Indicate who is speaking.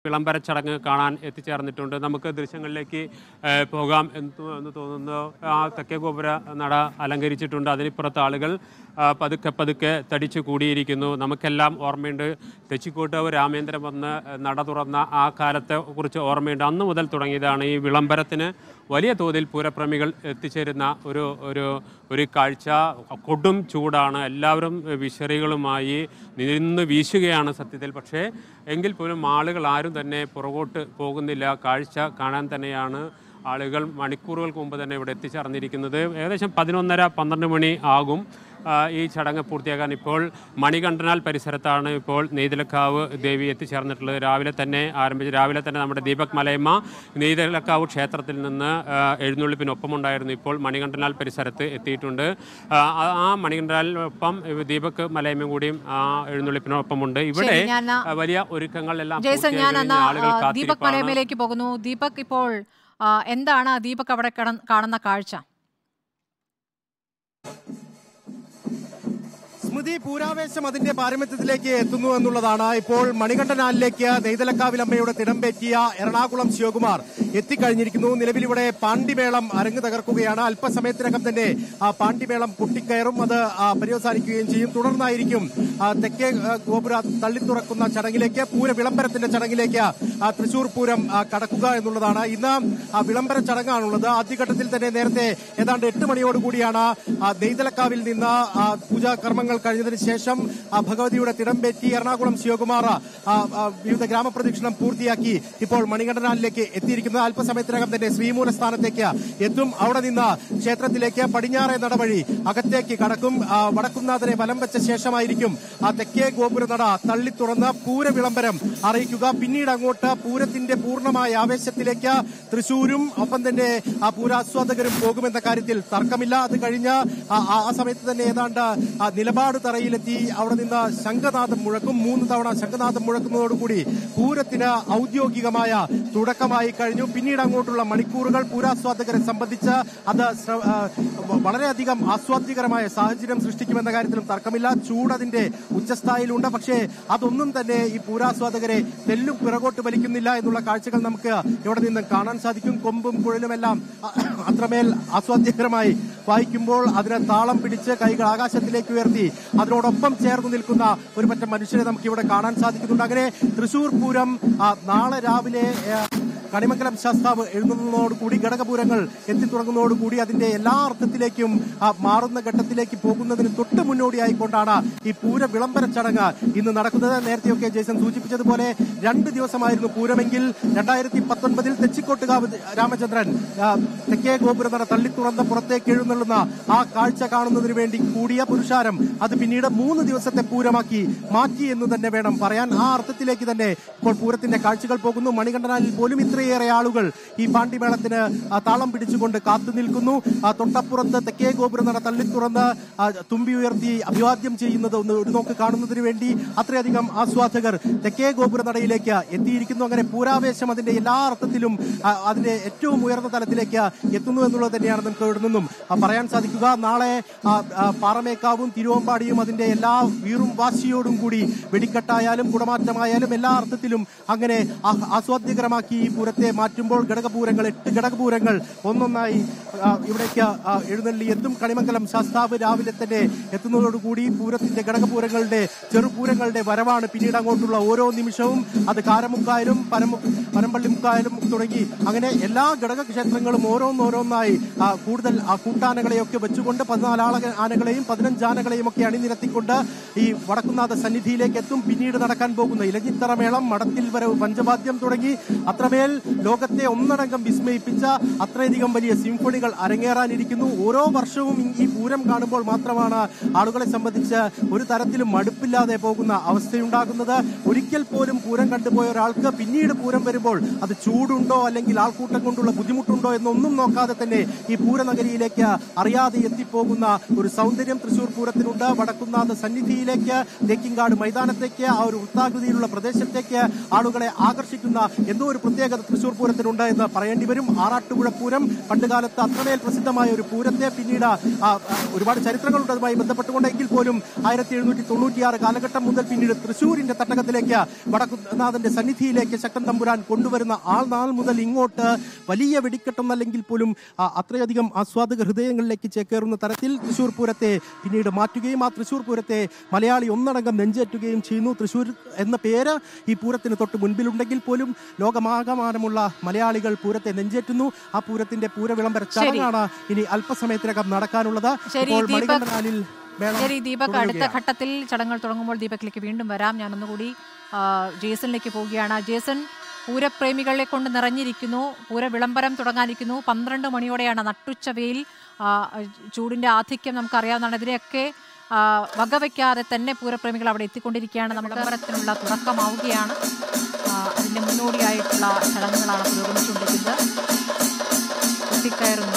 Speaker 1: വിളംബര ചടങ്ങ് കാണാൻ എത്തിച്ചേർന്നിട്ടുണ്ട് നമുക്ക് ദൃശ്യങ്ങളിലേക്ക് ഏഹ്, പോകാം എന്ന് തോ- എന്ന് തോന്നുന്നു ആ തെക്കേ ഗോപുര നട അലങ്കരിച്ചിട്ടുണ്ട് അതിനിപ്പുറത്ത് ആളുകൾ ആ, പതുക്കെ പതുക്കെ തടിച്ചു കൂടിയിരിക്കുന്നു നമുക്കെല്ലാം ഓർമ്മയുണ്ട് തെച്ചിക്കോട്ട് രാമേന്ദ്രൻ വന്ന് നട തുറന്ന ആ കാലത്തെ കുറിച്ച് ഓർമ്മയുണ്ട് അന്ന് മുതൽ തുടങ്ങിയതാണ് ഈ വിളംബരത്തിന് വലിയ തോതിൽ പൂരപ്രേമികൾ എത്തിച്ചേരുന്ന ഒരു ഒരു ഒരു കാഴ്ച കൊടും ചൂടാണ് എല്ലാവരും വിശറികളുമായി നിന്ന് വീശുകയാണ് സത്യത്തിൽ പക്ഷേ എങ്കിൽ പോലും ആളുകൾ ആരും തന്നെ പുറകോട്ട് പോകുന്നില്ല കാഴ്ച കാണാൻ തന്നെയാണ് ആളുകൾ മണിക്കൂറുകൾക്ക് മുമ്പ് തന്നെ ഇവിടെ എത്തിച്ചേർന്നിരിക്കുന്നത് ഏകദേശം പതിനൊന്നര പന്ത്രണ്ട് മണി ആകും ആ, ഈ ചടങ്ങ് പൂർത്തിയാക്കാൻ ഇപ്പോൾ മണികണ്ഠനാൽ പരിസരത്താണ് ഇപ്പോൾ നെയ്തലക്കാവ് ദേവി എത്തിച്ചേർന്നിട്ടുള്ളത് രാവിലെ തന്നെ ആരംഭിച്ച് രാവിലെ തന്നെ നമ്മുടെ ദീപക് മലയമ്മ നെയ്തലക്കാവ് ക്ഷേത്രത്തിൽ നിന്ന് ആ, എഴുന്നള്ളിപ്പിനൊപ്പമുണ്ടായിരുന്നു ഇപ്പോൾ മണികണ്ഠനാൽ പരിസരത്ത് എത്തിയിട്ടുണ്ട് ആ, ആ- ആ മണികണ്ഠനാലിനൊപ്പം ദീപക് മലയമ്മയും കൂടിയും ആ എഴുന്നള്ളിപ്പിനൊപ്പമുണ്ട് ഇവിടെ
Speaker 2: ശരി, ഞാൻ ആ-
Speaker 1: ആ, വലിയ ഒരുക്കങ്ങളെല്ലാം
Speaker 2: ജേസൺ
Speaker 1: പൂർത്തിയായി
Speaker 2: ഞാൻ
Speaker 1: കഴിഞ്ഞ്
Speaker 2: എന്നാ
Speaker 1: ആളുകൾ
Speaker 2: ആ, ദീപക്
Speaker 1: കാത്തിരിപ്പാണ്
Speaker 2: മലയമേലേക്ക് പോകുന്നു ദീപക് ഇപ്പോൾ ആ, എന്താണ് ദീപക് അവിടെ കട- കാണുന്ന കാഴ്ച
Speaker 3: സ്മൃതി പൂരാവേശം അതിന്റെ പാരമ്യത്തിലേക്ക് എത്തുന്നു എന്നുള്ളതാണ് ഇപ്പോൾ മണികണ്ഠനാലിലേക്ക് നെയ്തലക്കാവിലമ്മയുടെ തിടമ്പേറ്റിയ എറണാകുളം ശിവകുമാർ എത്തിക്കഴിഞ്ഞിരിക്കുന്നു നിലവിൽ ഇവിടെ പാണ്ടിമേളം അരങ്ങ് തകർക്കുകയാണ് അല്പസമയത്തിനകം തന്നെ ആ പാണ്ടിമേളം പൊട്ടിക്കയറും അത് ആ, പര്യവസാനിക്കുകയും ചെയ്യും തുടർന്നായിരിക്കും ആ, തെക്കേ ആ, ഗോപുര തള്ളിത്തുറക്കുന്ന ചടങ്ങിലേക്ക് പൂര വിളംബരത്തിന്റെ ചടങ്ങിലേക്ക് ആ, തൃശൂർ പൂരം ആ, കടക്കുക എന്നുള്ളതാണ് ഇന്ന് ആ, വിളംബര ചടങ്ങാണുള്ളത് ആദ്യഘട്ടത്തിൽ തന്നെ നേരത്തെ ഏതാണ്ട് എട്ട് മണിയോടുകൂടിയാണ് ആ, നെയ്തലക്കാവിൽ നിന്ന് ആ, പൂജാ കർമ്മങ്ങൾ കഴിഞ്ഞതിന് ശേഷം ആ, ഭഗവതിയുടെ തിടമ്പേറ്റി എറണാകുളം ശിവകുമാർ ആ, ആ, വിവിധ ഗ്രാമപ്രദക്ഷിണം പൂർത്തിയാക്കി ഇപ്പോൾ മണികണ്ഠനാലിലേക്ക് എത്തിയിരിക്കുന്നത് അല്പസമയത്തിനകം തന്നെ ശ്രീമൂല സ്ഥാനത്തേക്ക് എത്തും അവിടെ നിന്ന് ക്ഷേത്രത്തിലേക്ക് പടിഞ്ഞാറേ നടവഴി അകത്തേക്ക് കടക്കും ആ, വടക്കുംനാഥനെ വലം വെച്ച ശേഷമായിരിക്കും ആ തെക്കേ ഗോപുര നട തള്ളി തുറന്ന് പൂര വിളംബരം അറിയിക്കുക പിന്നീട് അങ്ങോട്ട് പൂരത്തിന്റെ പൂർണ്ണമായ ആവേശത്തിലേക്ക് തൃശൂരും ഒപ്പം തന്നെ ആ പൂരാസ്വാദകരും പോകുമെന്ന കാര്യത്തിൽ തർക്കമില്ല അത് കഴിഞ്ഞ് ആ- ആ ആ സമയത്ത് തന്നെ ഏതാണ്ട് ആ നിലപാട് തറയിലെത്തി അവിടെ നിന്ന് ശംഖനാഥം മുഴക്കും മൂന്ന് തവണ ശംഖനാഥം മുഴക്കുന്നതോടുകൂടി പൂരത്തിന് ഔദ്യോഗികമായ തുടക്കമായി കഴിഞ്ഞു പിന്നീട് അങ്ങോട്ടുള്ള മണിക്കൂറുകൾ പൂരാസ്വാദകരെ സംബന്ധിച്ച് അത് ശ്ര- ആ, വ- വളരെയധികം ആസ്വാദ്യകരമായ സാഹചര്യം സൃഷ്ടിക്കുമെന്ന കാര്യത്തിലും തർക്കമില്ല ചൂട് അതിന്റെ ഉച്ചസ്ഥായിലുണ്ട് പക്ഷേ അതൊന്നും തന്നെ ഈ പൂരാസ്വാദകരെ തെല്ലും പിറകോട്ട് വലിക്കുന്നില്ല എന്നുള്ള കാഴ്ചകൾ നമുക്ക് ഇവിടെ നിന്ന് കാണാൻ സാധിക്കും കൊമ്പും കുഴലുമെല്ലാം അ- അത്രമേൽ ആസ്വാദ്യകരമായി വായിക്കുമ്പോൾ അതിനെ താളം പിടിച്ച് കൈകൾ ആകാശത്തിലേക്ക് ഉയർത്തി അതിനോടൊപ്പം ചേർന്ന് നിൽക്കുന്ന ഒരു പറ്റം മനുഷ്യരെ നമുക്ക് ഇവിടെ കാണാൻ സാധിക്കുന്നുണ്ട് അങ്ങനെ തൃശൂർ പൂരം ആ, നാളെ രാവിലെ ആ, കണിമംഗലം ശാസ്താവ് എഴുതുന്നതോടുകൂടി ഘടകപൂരങ്ങൾ എത്തിത്തുടങ്ങുന്നതോടുകൂടി അതിന്റെ എല്ലാ അർത്ഥത്തിലേക്കും ആ, മാറുന്ന ഘട്ടത്തിലേക്ക് പോകുന്നതിന് തൊട്ട് മുന്നോടിയായിക്കൊണ്ടാണ് ഈ പൂര വിളംബര ചടങ്ങ് ഇന്ന് നടക്കുന്നത് നേരത്തെയൊക്കെ ജേസൺ സൂചിപ്പിച്ചതുപോലെ രണ്ട് ദിവസമായിരുന്നു പൂരമെങ്കിൽ രണ്ടായിരത്തി പത്തൊൻപതിൽ തെച്ചിക്കോട്ടുകാവ് രാമചന്ദ്രൻ ആ, തെക്കേ ഗോപുരനട തള്ളിത്തുറന്ന പുറത്തേക്ക് എഴുന്നള്ളുന്ന ആ കാഴ്ച കാണുന്നതിന് വേണ്ടി കൂടിയ പുരുഷാരം അത് പിന്നീട് മൂന്ന് ദിവസത്തെ പൂരമാക്കി മാറ്റി എന്ന് തന്നെ വേണം പറയാൻ ആ അർത്ഥത്തിലേക്ക് തന്നെ ഇപ്പോൾ പൂരത്തിന്റെ കാഴ്ചകൾ പോകുന്നു മണികണ്ഠനാലിൽ പോലും ഇത്രയേറെ ആളുകൾ ഈ പാണ്ടിമേളത്തിന് ആ, താളം പിടിച്ചുകൊണ്ട് കാത്തു നിൽക്കുന്നു ആ, തൊട്ടപ്പുറത്ത് തെക്കേ ഗോപുരനട തള്ളിത്തുറന്ന് ആ, തുമ്പി ഉയർത്തി അഭിവാദ്യം ചെയ്യുന്നത് ഒന്ന് ഒരു നോക്ക് കാണുന്നതിന് വേണ്ടി അത്രയധികം ആസ്വാദകർ തെക്കേ ഗോപുരനടയിലേക്ക് എത്തിയിരിക്കുന്നു അങ്ങനെ പൂരാവേശം അതിന്റെ എല്ലാ അർത്ഥത്തിലും ആ, അതിന്റെ ഏറ്റവും ഉയർന്ന തലത്തിലേക്ക് എത്തുന്നു എന്നുള്ളത് തന്നെയാണ് നമുക്ക് ഇവിടെ നിന്നും ആ, പറയാൻ സാധിക്കുക നാളെ ആ, ആ, പാറമേക്കാവും തിരുവമ്പാടിയും അതിന്റെ എല്ലാ വീറും വാശിയോടും കൂടി വെടിക്കെട്ടായാലും കുടമാറ്റമായാലും എല്ലാ അർത്ഥത്തിലും അങ്ങനെ ആ- ആസ്വാദ്യകരമാക്കി ഈ പൂരത്തെ മാറ്റുമ്പോൾ ഘടകപൂരങ്ങൾ എട്ട് ഘടകപൂരങ്ങൾ ഒന്നൊന്നായി ആ, ഇവിടേക്ക് ആ, എഴുന്നള്ളി എത്തും കണിമംഗലം ശാസ്താവ് രാവിലെ തന്നെ എത്തുന്നതോടുകൂടി പൂരത്തിന്റെ ഘടകപൂരങ്ങളുടെ ചെറുപൂരങ്ങളുടെ വരവാണ് പിന്നീട് അങ്ങോട്ടുള്ള ഓരോ നിമിഷവും അത് കാരമുക്കായാലും പരമു പരമ്പള്ളിമുക്കായാലും തുടങ്ങി അങ്ങനെ എല്ലാ ഘടക ക്ഷേത്രങ്ങളും ഓരോന്നോരോന്നായി ആ, കൂടുതൽ ആ കൂട്ടാനകളെയൊക്കെ വെച്ചുകൊണ്ട് പതിനാല് ആള ആനകളെയും പതിനഞ്ച് ആനകളെയും ഒക്കെ അണിനിരത്തിക്കൊണ്ട് ഈ വടക്കുന്നാഥ സന്നിധിയിലേക്ക് എത്തും പിന്നീട് നടക്കാൻ പോകുന്ന ഇലഞ്ഞിത്തറ മേളം മടത്തിൽ വരവ് പഞ്ചവാദ്യം തുടങ്ങി അത്രമേൽ ലോകത്തെ ഒന്നടങ്കം വിസ്മയിപ്പിച്ച അത്രയധികം വലിയ സിംഫണികൾ അരങ്ങേറാനിരിക്കുന്നു ഓരോ വർഷവും ഈ പൂരം കാണുമ്പോൾ മാത്രമാണ് ആളുകളെ സംബന്ധിച്ച് ഒരു തരത്തിലും മടുപ്പില്ലാതെ പോകുന്ന അവസ്ഥയുണ്ടാകുന്നത് ഒരിക്കൽ പോലും പൂരം കണ്ടുപോയ ഒരാൾക്ക് പിന്നീട് പൂരം വരുമ്പോൾ അത് ചൂടുണ്ടോ അല്ലെങ്കിൽ ആൾക്കൂട്ടം കൊണ്ടുള്ള ബുദ്ധിമുട്ടുണ്ടോ എന്നൊന്നും നോക്കാതെ തന്നെ ഈ പൂരനഗരിയിലേക്ക് അറിയാതെ എത്തിപ്പോകുന്ന ഒരു സൗന്ദര്യം തൃശൂർ പൂരത്തിനുണ്ട് വടക്കുന്നാഥ സന്നിധിയിലേക്ക് തേക്കിങ്കാട് മൈതാനത്തേക്ക് ആ ഒരു വൃത്താകൃതിയിലുള്ള പ്രദേശത്തേക്ക് ആളുകളെ ആകർഷിക്കുന്ന എന്തോ ഒരു പ്രത്യേകത തൃശൂർ പൂരത്തിനുണ്ട് എന്ന് പറയേണ്ടി വരും ആറാട്ടുപുഴ പൂരം പണ്ടുകാലത്ത് അത്രമേൽ പ്രസിദ്ധമായ ഒരു പൂരത്തെ പിന്നീട് ആ, ആ, ഒരുപാട് ചരിത്രങ്ങളുണ്ട് അതുമായി ബന്ധപ്പെട്ടുകൊണ്ടെങ്കിൽ പോലും ആയിരത്തി എഴുന്നൂറ്റി തൊണ്ണൂറ്റിയാറ് കാലഘട്ടം മുതൽ പിന്നീട് തൃശൂരിന്റെ തട്ടകത്തിലേക്ക് വടക്കുനാഥന്റെ സന്നിധിയിലേക്ക് ശക്തൻ തമ്പുരാൻ കൊണ്ടുവരുന്ന ആ നാൾ മുതൽ ഇങ്ങോട്ട് വലിയ വെടിക്കെട്ടെന്നല്ലെങ്കിൽ പോലും ആ, അത്രയധികം ആസ്വാദക ഹൃദയങ്ങളിലേക്ക് ചേക്കേറുന്ന തരത്തിൽ തൃശൂർ പൂരത്തെ പിന്നീട് മാറ്റുകയും ആ തൃശൂർ പൂരത്തെ മലയാളി ഒന്നടങ്കം നെഞ്ചേറ്റുകയും ചെയ്യുന്നു തൃശൂർ എന്ന പേര് ഈ പൂരത്തിന് തൊട്ട് മുൻപിലുണ്ടെങ്കിൽ പോലും ലോകമാകമാനമുള്ള മലയാളികൾ പൂരത്തെ നെഞ്ചേറ്റുന്നു ആ പൂരത്തിന്റെ പൂരവിളംബര ചടങ്ങാണ് ഇനി അല്പസമയത്തിനകം നടക്കാനുള്ളത്
Speaker 2: ശരി,
Speaker 3: ഇപ്പോൾ
Speaker 2: ദീപക്.
Speaker 3: മണികണ്ഠനാലിൽ മേളം
Speaker 2: ശരി ദീപക് അടുത്ത
Speaker 3: തുടരുകയാണ്.
Speaker 2: ഘട്ടത്തിൽ ചടങ്ങുകൾ തുടങ്ങുമ്പോൾ ദീപക്കിലേക്ക് വീണ്ടും വരാം ഞാൻ ഒന്നുകൂടി ആ, ജേസണിലേക്ക് പോവുകയാണ് ജേസൺ പൂരപ്രേമികളെ കൊണ്ട് നിറഞ്ഞിരിക്കുന്നു പൂര വിളംബരം തുടങ്ങാനിരിക്കുന്നു പന്ത്രണ്ട് മണിയോടെയാണ് നട്ടുച്ചവയിൽ ആ, ചൂടിന്റെ ആധിക്യം നമുക്കറിയാവുന്നതാണ് ഇതിനെയൊക്കെ ആ, വകവയ്ക്കാതെ തന്നെ പൂരപ്രേമികൾ അവിടെ എത്തിക്കൊണ്ടിരിക്കുകയാണ് നമ്മുടെ വിളംബരത്തിനുള്ള തുടക്കമാവുകയാണ് ആ, അതിന്റെ മുന്നോടിയായിട്ടുള്ള ചടങ്ങുകളാണ് പുരോഗമിച്ചുകൊണ്ടിരിക്കുന്നത് കുത്തിക്കയറുന്നു